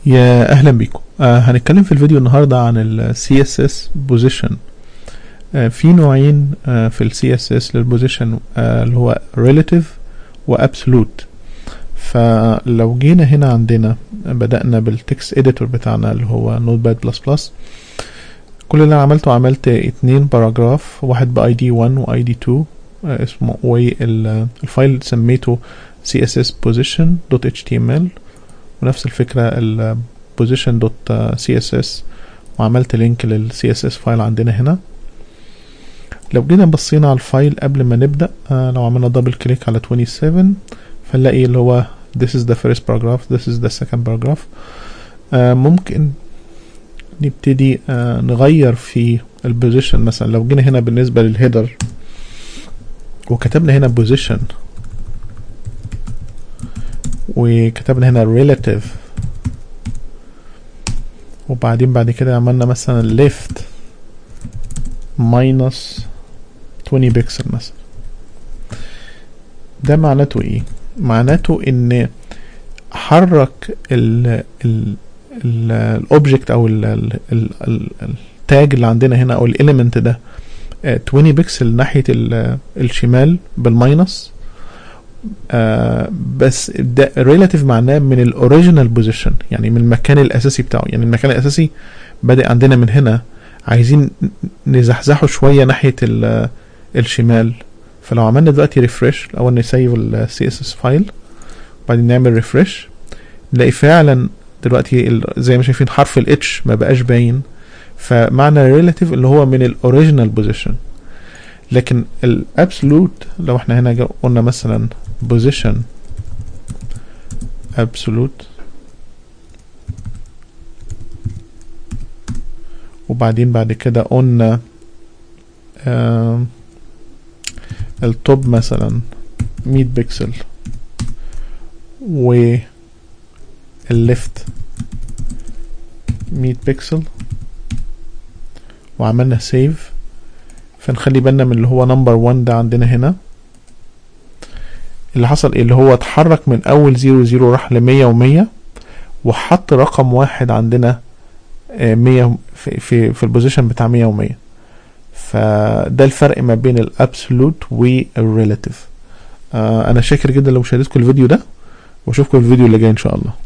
يا اهلا بيكم آه هنتكلم في الفيديو النهارده عن ال CSS position آه في نوعين آه في ال CSS للبوزيشن آه اللي هو relative و absolute فلو جينا هنا عندنا بدأنا بالتكست اديتور بتاعنا اللي هو notepad++ كل اللي انا عملته عملت اتنين باراجراف واحد باي دي 1 واي دي 2 آه اسمه والفايل سميته css position.html ونفس الفكرة ال position.css وعملت لينك لل CSS فايل عندنا هنا لو جينا بصينا على الفايل قبل ما نبدأ آه لو عملنا دبل كليك على 27 فنلاقي اللي هو this is the first paragraph this is the second paragraph آه ممكن نبتدي آه نغير في البوزيشن مثلا لو جينا هنا بالنسبة للهيدر وكتبنا هنا position وكتبنا هنا relative وبعدين بعد كده عملنا مثلا left minus 20 بيكسل مثلا ده معناته ايه معناته ان حرك ال ال الاوبجكت او التاج اللي عندنا هنا او الاليمنت ده 20 بيكسل ناحيه الشمال بالماينس آه بس ده ريلاتيف معناه من الاوريجينال بوزيشن يعني من المكان الاساسي بتاعه يعني المكان الاساسي بادئ عندنا من هنا عايزين نزحزحه شويه ناحيه الشمال فلو عملنا دلوقتي ريفرش الاول نسيف السي اس اس فايل وبعدين نعمل ريفرش نلاقي فعلا دلوقتي زي ما شايفين حرف الاتش ما بقاش باين فمعنى ريلاتيف اللي هو من الاوريجينال بوزيشن لكن الابسولوت لو احنا هنا قلنا مثلا position absolute وبعدين بعد كده قلنا آه التوب مثلا 100 بكسل و الليفت 100 بكسل وعملنا سيف فنخلي بالنا من اللي هو نمبر 1 ده عندنا هنا اللي حصل ايه اللي هو اتحرك من اول زيرو زيرو راح لمية ومية وحط رقم واحد عندنا مية في في, في البوزيشن بتاع مية ومية فده الفرق ما بين الابسولوت والريلاتيف آه انا شاكر جدا لمشاهدتكم الفيديو ده واشوفكم الفيديو اللي جاي ان شاء الله